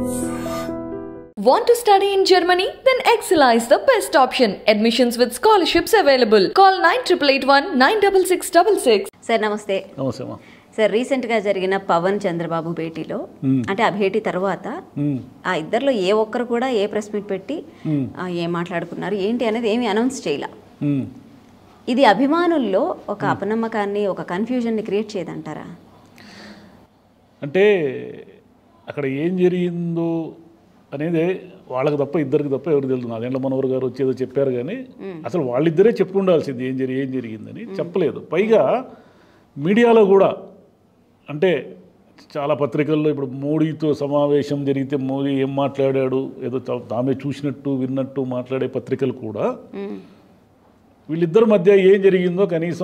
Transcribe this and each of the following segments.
Want to study in Germany? Then Excella is the best option. Admissions with scholarships available. Call 9881 96666. Sir నమస్తే నమస్తే అమ్మా sir రీసెంట్గా జరిగిన పవన్ చంద్రబాబు భేటీలో అంటే ఆ భేటీ తర్వాత మ్మ్. ఆ ఇద్దరిలో ఏ ఒక్కరు కూడా ఏ ప్రెస్ మీట్ పెట్టి ఆ, ఏం మాట్లాడుకున్నారు ఏంటి అనేది ఏమీ అనౌన్స్ చేయాల మ్మ్. ఇది అభిమానుల్లో ఒక అపనమ్మకాన్ని ఒక కన్ఫ్యూజన్ని క్రియేట్ చేయదంటారా అంటే అక్కడ ఏం జరిగిందో అనేది వాళ్ళకి తప్ప ఇద్దరికి తప్ప ఎవరు తెలుసు నాదేండ్ల మనోహర్ గారు వచ్చేదో చెప్పారు కానీ అసలు వాళ్ళిద్దరే చెప్పుకుండాల్సింది ఏం జరిగి ఏం జరిగిందని చెప్పలేదు పైగా మీడియాలో కూడా అంటే చాలా పత్రికల్లో ఇప్పుడు మోడీతో సమావేశం జరిగితే మోడీ ఏం మాట్లాడాడు ఏదో తా- తామే చూసినట్టు విన్నట్టు మాట్లాడే పత్రికలు కూడా వీళ్ళిద్దరి మధ్య ఏం జరిగిందో కనీసం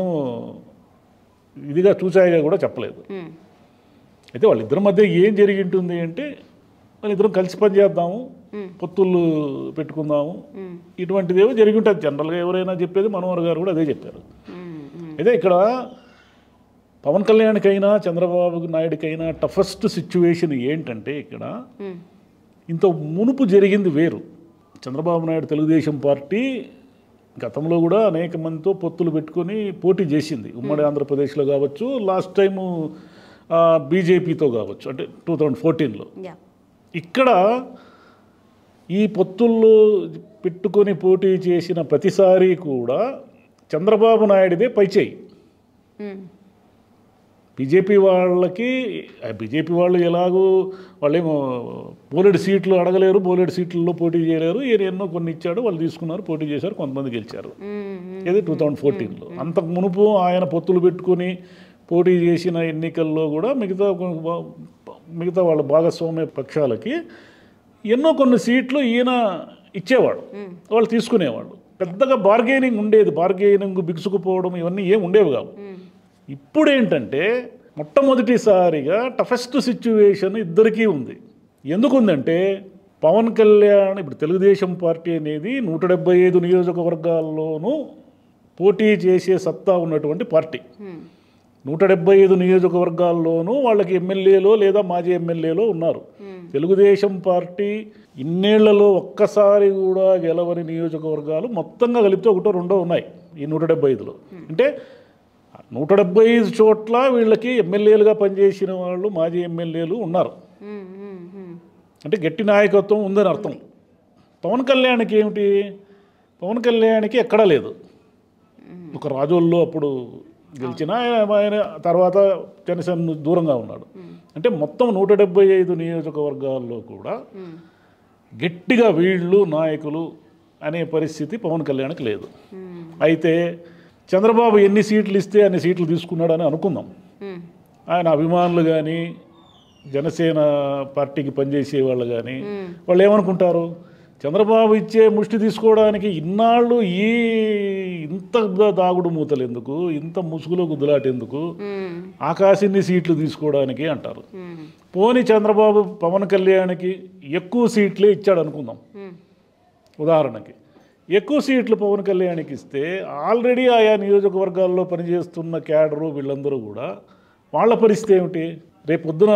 ఇదిగా చూసాయిగా కూడా చెప్పలేదు మ్మ్. అయితే వాళ్ళిద్దరి మధ్య ఏం జరిగి ఉంటుంది అంటే వాళ్ళిద్దరం కలిసి పనిచేద్దాము పొత్తులు పెట్టుకుందాము ఇటువంటిదేవో జరిగి ఉంటుంది జనరల్గా ఎవరైనా చెప్పేది మనోహర్ గారు కూడా అదే చెప్పారు మ్మ్. మ్మ్. అయితే ఇక్కడ పవన్ కళ్యాణ్కైనా చంద్రబాబు నాయుడికైనా టఫెస్ట్ సిచ్యువేషన్ ఏంటంటే ఇక్కడ మ్మ్. ఇంత మునుపు జరిగింది వేరు చంద్రబాబు నాయుడు తెలుగుదేశం పార్టీ గతంలో కూడా అనేక మందితో పొత్తులు పెట్టుకొని పోటీ చేసింది ఉమ్మడి ఆంధ్రప్రదేశ్లో కావచ్చు లాస్ట్ టైము బీజేపీతో కావచ్చు అంటే టూ థౌజండ్ ఫోర్టీన్లో యా ఇక్కడ ఈ పొత్తుల్లో పెట్టుకొని పోటీ చేసిన ప్రతిసారి కూడా చంద్రబాబు నాయుడిదే పైచేయి మ్మ్. బీజేపీ వాళ్ళకి ఆ బీజేపీ వాళ్ళు ఎలాగో వాళ్ళేమో బోలెడు సీట్లు అడగలేరు బోలెడు సీట్లలో పోటీ చేయలేరు ఈయన ఎన్నో కొన్ని ఇచ్చాడు వాళ్ళు తీసుకున్నారు పోటీ చేశారు కొంతమంది గెలిచారు మ్మ్. ఇది టూ థౌజండ్ ఫోర్టీన్లో అంతకు మునుపు ఆయన పొత్తులు పెట్టుకుని పోటీ చేసిన ఎన్నికల్లో కూడా మిగతా కొ- మిగతా వాళ్ళ భాగస్వామ్య పక్షాలకి ఎన్నో కొన్ని సీట్లు ఈయన ఇచ్చేవాడు వాళ్ళు తీసుకునేవాళ్ళు పెద్దగా బార్గెనింగ్ ఉండేది బార్గెనింగ్ బిగుసుకుపోవడం ఇవన్నీ ఏం ఉండేవి కావు ఇప్పుడు ఏంటంటే మొట్టమొదటిసారిగా టఫెస్ట్ సిచ్యువేషన్ ఇద్దరికీ ఉంది ఎందుకు ఉందంటే పవన్ కళ్యాణ్ ఇప్పుడు తెలుగుదేశం పార్టీ అనేది నూట డెబ్బై ఐదు నియోజకవర్గాల్లోనూ పోటీ చేసే సత్తా ఉన్నటువంటి పార్టీ మ్మ్. నూట డెబ్బై ఐదు నియోజకవర్గాల్లోనూ వాళ్ళకి ఎమ్మెల్యేలో లేదా మాజీ ఎమ్మెల్యేలో ఉన్నారు తెలుగుదేశం పార్టీ ఇన్నేళ్లలో ఒక్కసారి కూడా గెలవని నియోజకవర్గాలు మొత్తంగా కలిపితే ఒకటో రెండో ఉన్నాయి ఈ నూట డెబ్బై ఐదులో అంటే నూట డెబ్బై ఐదు చోట్ల వీళ్ళకి ఎమ్మెల్యేలుగా పనిచేసిన వాళ్ళు మాజీ ఎమ్మెల్యేలు ఉన్నారు మ్మ్. మ్మ్. మ్మ్. అంటే గట్టి నాయకత్వం ఉందని అర్థం పవన్ కళ్యాణ్కి ఏమిటి పవన్ కళ్యాణ్కి ఎక్కడా లేదు ఒక రాజోల్లో అప్పుడు గెలిచిన ఆయన- ఆయన తర్వాత జనసేన నుంచి దూరంగా ఉన్నాడు అంటే మొత్తం నూట డెబ్బై ఐదు నియోజకవర్గాల్లో కూడా గట్టిగా వీళ్ళు నాయకులు అనే పరిస్థితి పవన్ కళ్యాణ్కి లేదు అయితే చంద్రబాబు ఎన్ని సీట్లు ఇస్తే అన్ని సీట్లు తీసుకున్నాడని అనుకుందాం మ్మ్. ఆయన అభిమానులు కానీ జనసేన పార్టీకి పనిచేసే వాళ్ళు కానీ వాళ్ళు ఏమనుకుంటారు చంద్రబాబు ఇచ్చే ముష్టి తీసుకోవడానికి ఇన్నాళ్ళు ఈ ఇంత దాగుడు మూతలు ఎందుకు ఇంత ముసుగులో గుద్దులాట ఎందుకు మ్మ్. ఆకాశన్ని సీట్లు తీసుకోవడానికి అంటారు మ్మ్. పోని చంద్రబాబు పవన్ కళ్యాణ్కి ఎక్కువ సీట్లే ఇచ్చాడు అనుకుందాం మ్మ్. ఉదాహరణకి ఎక్కువ సీట్లు పవన్ కళ్యాణ్కి ఇస్తే ఆల్రెడీ ఆయా నియోజకవర్గాల్లో పనిచేస్తున్న క్యాడరు వీళ్ళందరూ కూడా వాళ్ళ పరిస్థితి ఏమిటి రేపు పొద్దున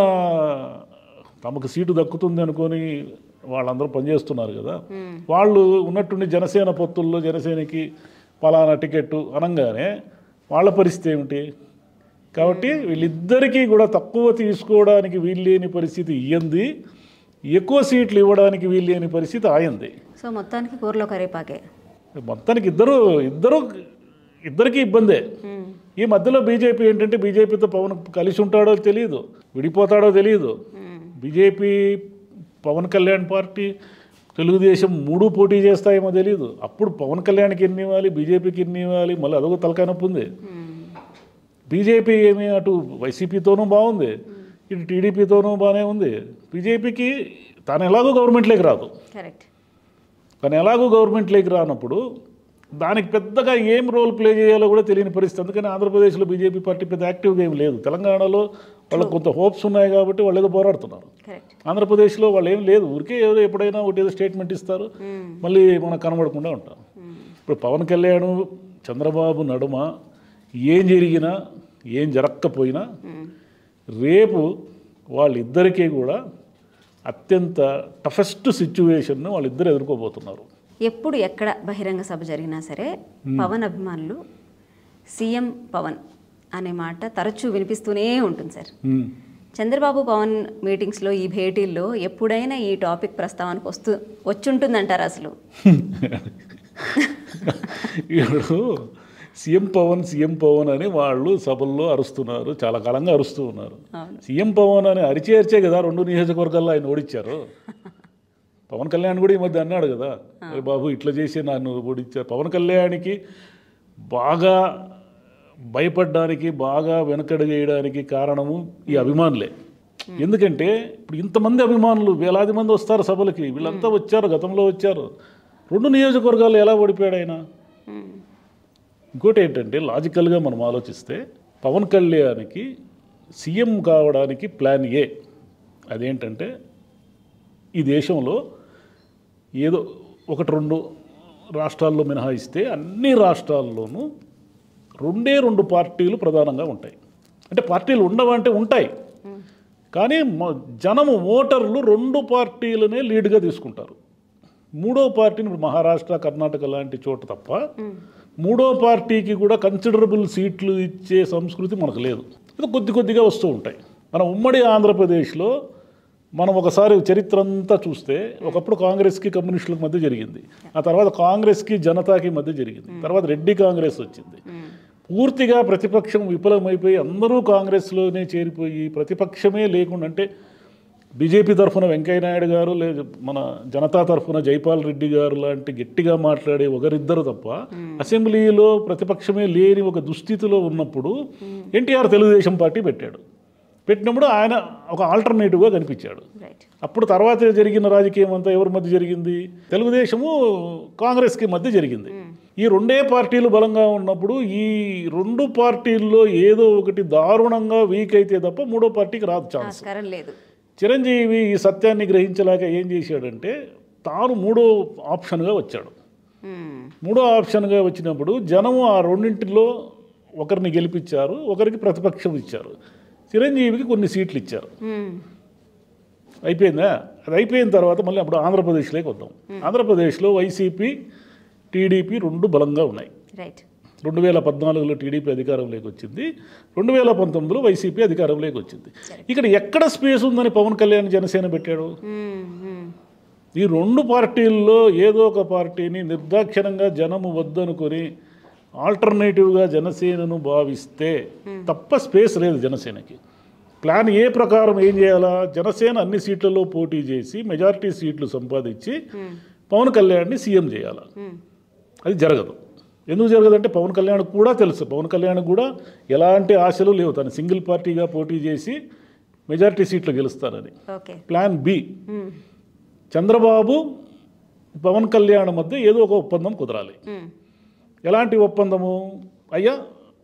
తమకు సీటు దక్కుతుంది అనుకొని వాళ్ళందరూ పనిచేస్తున్నారు కదా వాళ్ళు ఉన్నట్టుండి జనసేన పొత్తుల్లో జనసేనకి పలానా టికెట్ అనగానే వాళ్ళ పరిస్థితి ఏమిటి కాబట్టి వీళ్ళిద్దరికీ కూడా తక్కువ తీసుకోవడానికి వీల్లేని పరిస్థితి ఇయ్యంది ఎక్కువ సీట్లు ఇవ్వడానికి వీల్లేని పరిస్థితి ఆయంది సో మొత్తానికి కూరలో కరేపాకే మొత్తానికి ఇద్దరు ఇద్దరు ఇద్దరికి ఇబ్బందే మ్మ్. ఈ మధ్యలో బీజేపీ ఏంటంటే బీజేపీతో పవన్ కలిసి ఉంటాడో తెలియదు విడిపోతాడో తెలియదు మ్మ్. బీజేపీ పవన్ కళ్యాణ్ పార్టీ తెలుగుదేశం మూడు పోటీ చేస్తాయేమో తెలియదు అప్పుడు పవన్ కళ్యాణ్కి ఎన్ని ఇవ్వాలి బీజేపీకి ఎన్ని ఇవ్వాలి మళ్ళీ అదొక తలకాయ నొప్పి ఉంది మ్మ్. బీజేపీ ఏమి అటు వైసీపీతోనూ బాగుంది ఇటు టీడీపీతోనూ బాగానే ఉంది బీజేపీకి తాను ఎలాగో గవర్నమెంట్లోకి రాదు కరెక్ట్ కానీ ఎలాగో గవర్నమెంట్లోకి రానప్పుడు దానికి పెద్దగా ఏం రోల్ ప్లే చేయాలో కూడా తెలియని పరిస్థితి అందుకని ఆంధ్రప్రదేశ్లో బీజేపీ పార్టీ పెద్ద యాక్టివ్గా ఏం లేదు తెలంగాణలో వాళ్ళకి కొంత హోప్స్ ఉన్నాయి కాబట్టి వాళ్ళు ఏదో పోరాడుతున్నారు కరెక్ట్ ఆంధ్రప్రదేశ్లో వాళ్ళు ఏం లేదు ఊరికే ఏదో ఎప్పుడైనా ఒకటి ఏదో స్టేట్మెంట్ ఇస్తారు మళ్ళీ మనకు కనబడకుండా ఉంటాం ఇప్పుడు పవన్ కళ్యాణ్ చంద్రబాబు నడుమ ఏం జరిగినా ఏం జరగకపోయినా రేపు వాళ్ళిద్దరికీ కూడా అత్యంత టఫెస్ట్ సిచ్యువేషన్ను వాళ్ళిద్దరు ఎదుర్కోబోతున్నారు ఎప్పుడు ఎక్కడ బహిరంగ సభ జరిగినా సరే పవన్ అభిమానులు సీఎం పవన్ అనే మాట తరచూ వినిపిస్తూనే ఉంటుంది సార్ ఉమ్. చంద్రబాబు పవన్ మీటింగ్స్లో ఈ భేటీల్లో ఎప్పుడైనా ఈ టాపిక్ ప్రస్తావనకు వస్తూ వచ్చుంటుందంటారు అసలు ఇప్పుడు సీఎం పవన్ సీఎం పవన్ అని వాళ్ళు సభల్లో అరుస్తున్నారు చాలా కాలంగా అరుస్తూ ఉన్నారు అవును. సీఎం పవన్ అని అరిచే అరిచే కదా రెండు నియోజకవర్గాల్లో ఆయన ఓడించారు పవన్ కళ్యాణ్ కూడా ఈ మధ్య అన్నాడు కదా "అరే బాబు ఇట్లా చేసి నన్ను ఓడించారు పవన్ కళ్యాణ్కి బాగా భయపడడానికి బాగా వెనకడుగేయడానికి కారణము ఈ అభిమానులే ఎందుకంటే ఇప్పుడు ఇంతమంది అభిమానులు వేలాది మంది వస్తారు సభలకి వీళ్ళంతా వచ్చారు గతంలో వచ్చారు రెండు నియోజకవర్గాలు ఎలా ఓడిపోయాడు ఆయన మ్మ్. ఇంకోటి ఏంటంటే లాజికల్గా మనం ఆలోచిస్తే పవన్ కళ్యాణ్కి సీఎం కావడానికి ప్లాన్ ఏ అదేంటంటే ఈ దేశంలో ఏదో ఒకటి రెండు రాష్ట్రాల్లో మినహాయిస్తే అన్ని రాష్ట్రాల్లోనూ రెండే రెండు పార్టీలు ప్రధానంగా ఉంటాయి అంటే పార్టీలు ఉండవంటే ఉంటాయి కానీ మ- జనము ఓటర్లు రెండు పార్టీలనే లీడ్గా తీసుకుంటారు మూడో పార్టీని ఇప్పుడు మహారాష్ట్ర కర్ణాటక లాంటి చోట తప్ప మూడో పార్టీకి కూడా కన్సిడరబుల్ సీట్లు ఇచ్చే సంస్కృతి మనకు లేదు ఇది కొద్ది కొద్దిగా వస్తూ ఉంటాయి మన ఉమ్మడి ఆంధ్రప్రదేశ్లో మనం ఒకసారి చరిత్ర అంతా చూస్తే ఒకప్పుడు కాంగ్రెస్కి కమ్యూనిస్టులకు మధ్య జరిగింది ఆ తర్వాత కాంగ్రెస్కి జనతాకి మధ్య జరిగింది తర్వాత రెడ్డి కాంగ్రెస్ వచ్చింది పూర్తిగా ప్రతిపక్షం విఫలమైపోయి అందరూ కాంగ్రెస్లోనే చేరిపోయి ప్రతిపక్షమే లేకుండా అంటే బీజేపీ తరఫున వెంకయ్యనాయుడు గారు లేదు మన జనతా తరఫున జైపాల్ రెడ్డి గారు లాంటి గట్టిగా మాట్లాడే ఒకరిద్దరు తప్ప అసెంబ్లీలో ప్రతిపక్షమే లేని ఒక దుస్థితిలో ఉన్నప్పుడు ఎన్టీఆర్ తెలుగుదేశం పార్టీ పెట్టాడు పెట్టినప్పుడు ఆయన ఒక ఆల్టర్నేటివ్గా కనిపించాడు రైట్ అప్పుడు తర్వాత జరిగిన రాజకీయం అంతా ఎవరి మధ్య జరిగింది తెలుగుదేశము కాంగ్రెస్కి మధ్య జరిగింది ఈ రెండే పార్టీలు బలంగా ఉన్నప్పుడు ఈ రెండు పార్టీల్లో ఏదో ఒకటి దారుణంగా వీక్ అయితే తప్ప మూడో పార్టీకి రాదు ఛాన్స్ ఆస్కారం లేదు చిరంజీవి ఈ సత్యాన్ని గ్రహించలేక ఏం చేశాడంటే తాను మూడో ఆప్షన్గా వచ్చాడు మ్మ్. మూడో ఆప్షన్గా వచ్చినప్పుడు జనం ఆ రెండింటిలో ఒకరిని గెలిపించారు ఒకరికి ప్రతిపక్షం ఇచ్చారు చిరంజీవికి కొన్ని సీట్లు ఇచ్చారు మ్మ్. అయిపోయిందా అది అయిపోయిన తర్వాత మళ్ళీ అప్పుడు ఆంధ్రప్రదేశ్లోకి వద్దాం ఆంధ్రప్రదేశ్లో వైసీపీ టీడీపీ రెండు బలంగా ఉన్నాయి రైట్ రెండు వేల పద్నాలుగులో టీడీపీ అధికారంలోకి వచ్చింది రెండు వేల పంతొమ్మిదిలో వైసీపీ అధికారంలోకి వచ్చింది ఇక్కడ ఎక్కడ స్పేస్ ఉందని పవన్ కళ్యాణ్ జనసేన పెట్టాడు మ్మ్. మ్మ్. ఈ రెండు పార్టీల్లో ఏదో ఒక పార్టీని నిర్దాక్షిణంగా జనము వద్దనుకొని ఆల్టర్నేటివ్గా జనసేనను భావిస్తే తప్ప స్పేస్ లేదు జనసేనకి ప్లాన్ ఏ ప్రకారం ఏం చేయాలా జనసేన అన్ని సీట్లలో పోటీ చేసి మెజారిటీ సీట్లు సంపాదించి పవన్ కళ్యాణ్ని సీఎం చేయాలి మ్మ్. అది జరగదు ఎందుకు జరగదంటే పవన్ కళ్యాణ్ కూడా తెలుసు పవన్ కళ్యాణ్ కూడా ఎలాంటి ఆశలు లేవు తను సింగిల్ పార్టీగా పోటీ చేసి మెజారిటీ సీట్లు గెలుస్తానని ఓకే ప్లాన్ బి మ్మ్. చంద్రబాబు పవన్ కళ్యాణ్ మధ్య ఏదో ఒక ఒప్పందం కుదరాలి మ్మ్. ఎలాంటి ఒప్పందము అయ్యా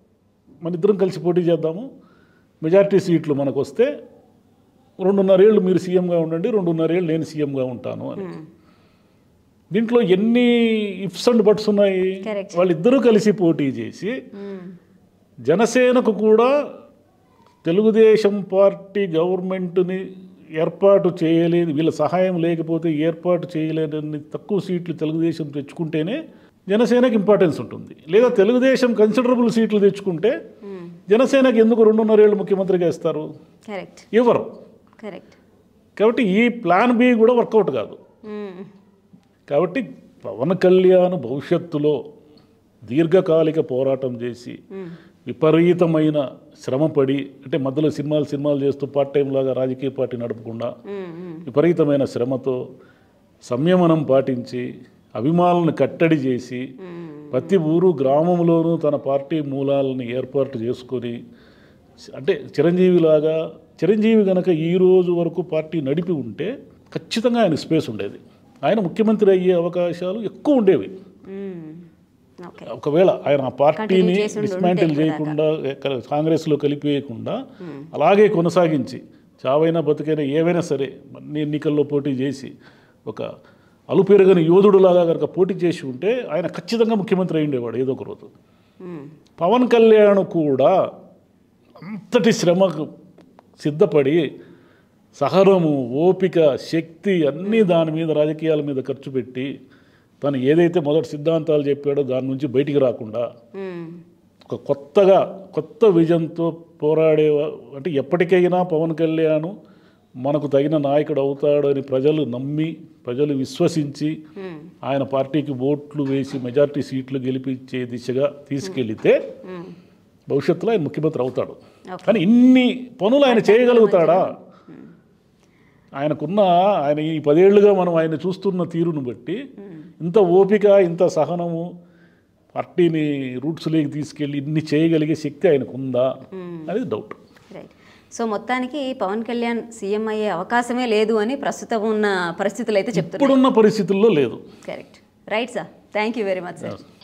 మన ఇద్దరం కలిసి పోటీ చేద్దాము మెజారిటీ సీట్లు మనకు వస్తే రెండున్నరేళ్ళు మీరు సీఎంగా ఉండండి రెండున్నరేళ్ళు నేను సీఎంగా ఉంటాను అని మ్మ్. దీంట్లో ఎన్ని ఇఫ్స్ అండ్ బట్స్ ఉన్నాయి Correct. వాళ్ళిద్దరూ కలిసి పోటీ చేసి మ్మ్. జనసేనకు కూడా తెలుగుదేశం పార్టీ గవర్నమెంట్ని ఏర్పాటు చేయలేదు వీళ్ళ సహాయం లేకపోతే ఏర్పాటు చేయలేదని తక్కువ సీట్లు తెలుగుదేశం తెచ్చుకుంటేనే జనసేనకి ఇంపార్టెన్స్ ఉంటుంది లేదా తెలుగుదేశం కన్సిడరబుల్ సీట్లు తెచ్చుకుంటే మ్మ్. జనసేనకి ఎందుకు రెండున్నరేళ్ళు ముఖ్యమంత్రిగా ఇస్తారు కరెక్ట్ ఇవ్వరు కరెక్ట్ కాబట్టి ఈ ప్లాన్ బి కూడా వర్కౌట్ కాదు మ్మ్. కాబట్టి పవన్ కళ్యాణ్ భవిష్యత్తులో దీర్ఘకాలిక పోరాటం చేసి మ్మ్. విపరీతమైన శ్రమపడి అంటే మధ్యలో సినిమాలు సినిమాలు చేస్తూ పార్ట్ టైం లాగా రాజకీయ పార్టీ నడపకుండా మ్మ్. మ్మ్. విపరీతమైన శ్రమతో సంయమనం పాటించి అభిమానులను కట్టడి చేసి మ్మ్. ప్రతి ఊరు గ్రామంలోనూ తన పార్టీ మూలాలను ఏర్పాటు చేసుకొని అంటే చిరంజీవిలాగా చిరంజీవి గనక ఈ రోజు వరకు పార్టీ నడిపి ఉంటే ఖచ్చితంగా ఆయన స్పేస్ ఉండేది ఆయన ముఖ్యమంత్రి అయ్యే అవకాశాలు ఎక్కువ ఉండేవి మ్మ్. ఓకే ఒకవేళ ఆయన ఆ పార్టీని Continue చేసి ఉండి డిస్మాంటిల్ ఉంటే చేయకుండా ఎక్కడ- కాంగ్రెస్లో కలిపేయకుండా అలాగే కొనసాగించి చావైనా బతుకైనా ఏవైనా సరే అన్ని ఎన్నికల్లో పోటీ చేసి ఒక అలుపెరగని యోధుడులాగా కనుక పోటీ చేసి ఉంటే ఆయన ఖచ్చితంగా ముఖ్యమంత్రి అయ్యిండేవాడు ఏదో ఒక రోజు మ్మ్. పవన్ కళ్యాణ్ కూడా అంతటి శ్రమకు సిద్ధపడి సహనము ఓపిక శక్తి అన్నీ దాని మీద రాజకీయాల మీద ఖర్చు పెట్టి తను ఏదైతే మొదటి సిద్ధాంతాలు చెప్పాడో దాని నుంచి బయటికి రాకుండా మ్మ్. ఒక కొత్తగా కొత్త విజన్తో పోరాడే అంటే ఎప్పటికైనా పవన్ కళ్యాణ్ మనకు తగిన నాయకుడు అవుతాడు అని ప్రజలు నమ్మి ప్రజలు విశ్వసించి మ్మ్. ఆయన పార్టీకి ఓట్లు వేసి మెజారిటీ సీట్లు గెలిపించే దిశగా తీసుకెళ్లితే మ్మ్. భవిష్యత్తులో ఆయన ముఖ్యమంత్రి అవుతాడు Okay. కానీ ఇన్ని పనులు ఆయన చేయగలుగుతాడా ఆయనకున్న ఆయన ఈ పదేళ్లుగా మనం ఆయన చూస్తున్న తీరును బట్టి ఇంత ఓపిక ఇంత సహనము పార్టీని రూట్స్లోకి తీసుకెళ్ళి ఇన్ని చేయగలిగే శక్తి ఆయనకు ఉందా అనేది డౌట్ రైట్ సో మొత్తానికి పవన్ కళ్యాణ్ సీఎం అయ్యే అవకాశమే లేదు అని ప్రస్తుతం ఉన్న పరిస్థితులు అయితే చెప్తున్నారు ఇప్పుడున్న పరిస్థితుల్లో లేదు correct right sir thank you very much sir